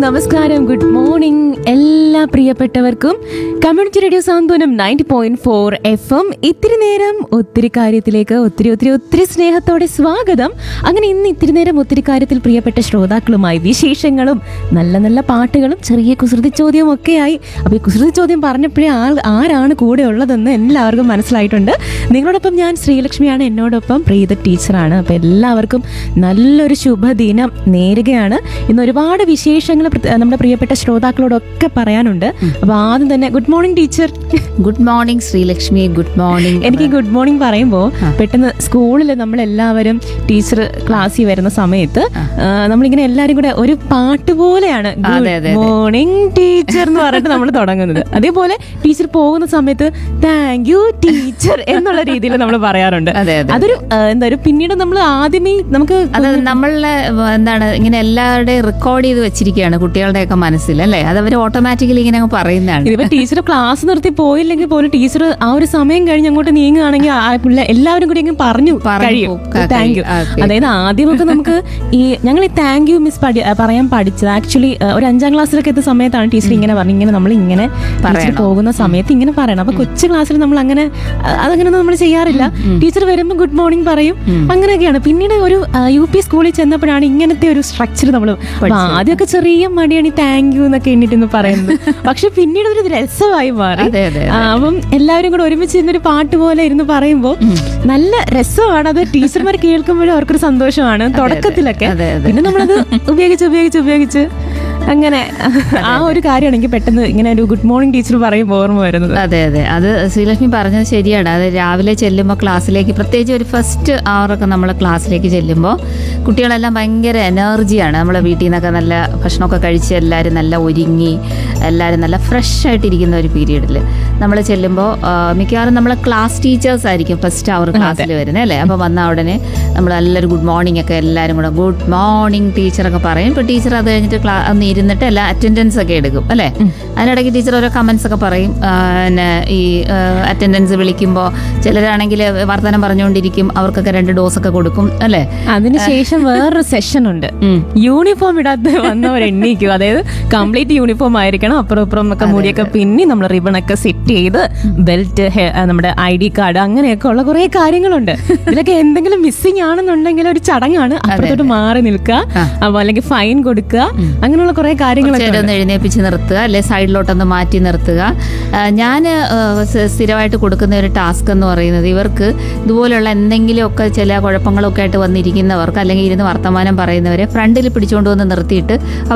നമസ്കാരം good morning എല്ലാ പ്രിയപ്പെട്ടവർക്കും community radio Santhwanam ninety point four F M ഇത്തിരി നേരം ഒത്തിരി കാര്യത്തിലേക്ക് ഒത്തിരി ഒത്തിരി ഒത്തിരി സ്നേഹത്തോടെ സ്വാഗതം അങ്ങനെ ഇന്ന് ഇത്തിരി നേരം ഒത്തിരി കാര്യത്തിൽ പ്രിയപ്പെട്ട ശ്രോതാക്കളുമായി വിശേഷങ്ങളും നല്ല നല്ല പാട്ടുകളും ചെറിയ കുസൃതി ചോദ്യവും ഒക്കെയായി അപ്പോൾ ഈ കുസൃതി ചോദ്യം പറഞ്ഞപ്പോഴേ ആൾ ആരാണ് കൂടെ ഉള്ളതെന്ന് എല്ലാവർക്കും മനസ്സിലായിട്ടുണ്ട് നിങ്ങളോടൊപ്പം ഞാൻ ശ്രീലക്ഷ്മിയാണ് എന്നോടൊപ്പം പ്രീത ടീച്ചറാണ് അപ്പോൾ എല്ലാവർക്കും നല്ലൊരു ശുഭദിനം നേരുകയാണ് ഇന്ന് ഒരുപാട് വിശേഷങ്ങൾ പ്രത്യ- നമ്മുടെ പ്രിയപ്പെട്ട ശ്രോതാക്കളോടൊക്കെ പറയാനുണ്ട് അപ്പോൾ ആദ്യം തന്നെ good morning teacher good morning Sreelakshmi good morning എനിക്ക് ഗുഡ് മോർണിംഗ് പറയുമ്പോൾ പെട്ടെന്ന് സ്കൂളിൽ നമ്മളെല്ലാവരും ടീച്ചർ ക്ലാസ്സിൽ വരുന്ന സമയത്ത് ആ, നമ്മളിങ്ങനെ എല്ലാവരും കൂടെ ഒരു പാട്ട് പോലെയാണ് അതെ, അതെ, അതെ. മോർണിംഗ് ടീച്ചർ എന്ന് പറഞ്ഞിട്ട് നമ്മൾ തുടങ്ങുന്നത് അതേപോലെ ടീച്ചർ പോകുന്ന സമയത്ത് താങ്ക് യു ടീച്ചർ എന്നുള്ള രീതിയിൽ നമ്മൾ പറയാറുണ്ട് അതെ, അതെ. അതൊരു ആ, എന്താ ഒരു പിന്നീട് നമ്മൾ ആദ്യമേ നമുക്ക് അത് നമ്മളെ വ- എന്താണ് ഇങ്ങനെ എല്ലാവരുടെയും റെക്കോർഡ് ചെയ്ത് വെച്ചിരിക്കുകയാണ് കുട്ടികളുടെയൊക്കെ മനസ്സിൽ അല്ലേ അത് അവർ ഓട്ടോമാറ്റിക്കലി ഇങ്ങനെ അങ്ങ് പറയുന്നതാണ് ഇതിപ്പോ ടീച്ചർ ക്ലാസ് നിർത്തി പോയില്ലെങ്കിൽ പോലും ടീച്ചർ ആ ഒരു സമയം കഴിഞ്ഞ് അങ്ങോട്ട് നീങ്ങുകയാണെങ്കിൽ ആ പിള്ളേ എല്ലാവരും കൂടി അങ്ങ് പറഞ്ഞു പറഞ്ഞു കഴിയും പോകും. ക- താങ്ക് യു കഴിയും. Okay. അതായത് ആദ്യമൊക്കെ നമുക്ക് ഈ ഞങ്ങൾ ഈ താങ്ക് യു മിസ് പഠി ആ, പറയാൻ പഠിച്ചത് ആക്ച്വലി ഒരു അഞ്ചാം ക്ലാസ്സിലൊക്കെ എത്തുന്ന സമയത്താണ് ടീച്ചർ ഇങ്ങനെ പറഞ്ഞു ഇങ്ങനെ നമ്മൾ ഇങ്ങനെ ടീച്ചർ പറയണം. പോകുന്ന സമയത്ത് ഇങ്ങനെ പറയണം അപ്പൊ കൊച്ചു ക്ലാസ്സിൽ നമ്മൾ അങ്ങനെ ആ, അതങ്ങനെ നമ്മൾ ചെയ്യാറില്ല ടീച്ചർ വരുമ്പോൾ ഗുഡ് മോർണിംഗ് പറയും അങ്ങനെയൊക്കെയാണ് പിന്നീട് ഒരു യു പി സ്കൂളിൽ ചെന്നപ്പോഴാണ് ഇങ്ങനത്തെ ഒരു സ്ട്രക്ചർ നമ്മൾ ആദ്യമൊക്കെ ചെറിയ മടിയാണ് ഈ താങ്ക് യു എന്നൊക്കെ എണ്ണിട്ടെന്ന് പറയുന്നത് പക്ഷെ പിന്നീട് ഒരു രസമായി മാറി അതെ, അതെ, ആ, അപ്പം എല്ലാവരും കൂടെ ഒരുമിച്ച് ഇരുന്നൊരു പാട്ട് പോലെ ഇരുന്ന് പറയുമ്പോൾ നല്ല രസമാണ് അത് ടീച്ചർമാർ കേൾക്കുമ്പോഴും അവർക്കൊരു സന്തോഷമാണ് തുടക്കത്തിലൊക്കെ അതെ, അതെ. പിന്നെ നമ്മളത് ഉപയോഗിച്ച് ഉപയോഗിച്ച് ഉപയോഗിച്ച് അങ്ങനെ ആ ഒരു കാര്യമാണ് എനിക്ക് പെട്ടെന്ന് ഇങ്ങനെ ഒരു ഗുഡ് മോർണിംഗ് ടീച്ചർ പറയുമ്പോൾ ഓർമ്മ വരുന്നത് അതെ അതെ അത് ശ്രീലക്ഷ്മി പറഞ്ഞത് ശരിയാണ് അത് രാവിലെ ചെല്ലുമ്പോൾ ക്ലാസ്സിലേക്ക് പ്രത്യേകിച്ച് ഒരു ഫസ്റ്റ് അവറൊക്കെ നമ്മൾ ക്ലാസ്സിലേക്ക് ചെല്ലുമ്പോൾ കുട്ടികളെല്ലാം ഭയങ്കര എനർജിയാണ് നമ്മളെ വീട്ടിൽ നിന്നൊക്കെ നല്ല ഭക്ഷണമൊക്കെ കഴിച്ച് എല്ലാവരും നല്ല ഒരുങ്ങി എല്ലാവരും നല്ല ഫ്രഷ് ആയിട്ടിരിക്കുന്ന ഒരു പീരീഡിൽ നമ്മൾ ചെല്ലുമ്പോൾ മിക്കവാറും നമ്മളെ ക്ലാസ് ടീച്ചേഴ്സ് ആയിരിക്കും ഫസ്റ്റ് അവർ ക്ലാസ്സിൽ വരുന്നത് അല്ലേ അപ്പോൾ വന്ന ഉടനെ നമ്മൾ നല്ലൊരു ഗുഡ് മോർണിംഗ് ഒക്കെ എല്ലാവരും കൂടെ ഗുഡ് മോർണിംഗ് ടീച്ചറൊക്കെ പറയും ഇപ്പോൾ ടീച്ചർ അത് കഴിഞ്ഞിട്ട് ക്ലാ ഒന്ന് ഇരുന്നിട്ട് എല്ലാ അറ്റൻഡൻസ് ഒക്കെ എടുക്കും അല്ലേ അതിനിടയ്ക്ക് ടീച്ചർ ഓരോ കമൻസ് ഒക്കെ പറയും ആ, പിന്നെ ഈ അറ്റൻഡൻസ് വിളിക്കുമ്പോൾ ചിലരാണെങ്കിൽ വർത്തമാനം പറഞ്ഞുകൊണ്ടിരിക്കും അവർക്കൊക്കെ രണ്ട് ഡോസ് ഒക്കെ കൊടുക്കും അല്ലേ അതിനുശേഷം വേറൊരു സെഷൻ ഉണ്ട് ഉം. യൂണിഫോം ഇടാതെ വന്നവർ എണ്ണീക്കും അതായത് കംപ്ലീറ്റ് യൂണിഫോം ആയിരിക്കണം അപ്പുറം ഇപ്പുറം ഒക്കെ മുടിയൊക്കെ പിന്നി നമ്മൾ റിബൺ ഒക്കെ സെറ്റ് ചെയ്ത് ബെൽറ്റ് നമ്മുടെ ഐ ഡി കാർഡ് അങ്ങനെയൊക്കെ ഉള്ള കുറെ കാര്യങ്ങളുണ്ട് ഇതിലൊക്കെ എന്തെങ്കിലും മിസ്സിംഗ് ആണെന്നുണ്ടെങ്കിൽ ഒരു ചടങ്ങാണ് അപ്പുറത്തോട്ട് മാറി നിൽക്കുക അപ്പൊ അല്ലെങ്കിൽ ഫൈൻ കൊടുക്കുക അങ്ങനെയുള്ള കുറെ കാര്യങ്ങളൊക്കെ ചേട്ടൻ ഒന്ന് എഴുന്നേപ്പിച്ച് നിർത്തുക അല്ലെ സൈഡിലോട്ടൊന്ന് മാറ്റി നിർത്തുക ഞാൻ സ്ഥിരമായിട്ട് കൊടുക്കുന്ന ഒരു ടാസ്ക് എന്ന് പറയുന്നത് ഇവർക്ക് ഇതുപോലുള്ള എന്തെങ്കിലുമൊക്കെ ചില കുഴപ്പങ്ങളൊക്കെ ആയിട്ട് വന്നിരിക്കുന്നവർക്ക് അല്ലെങ്കിൽ ഇരുന്ന് വർത്തമാനം പറയുന്നവരെ ഫ്രണ്ടിൽ പിടിച്ചുകൊണ്ട് വന്ന് നിർത്തിയിട്ട്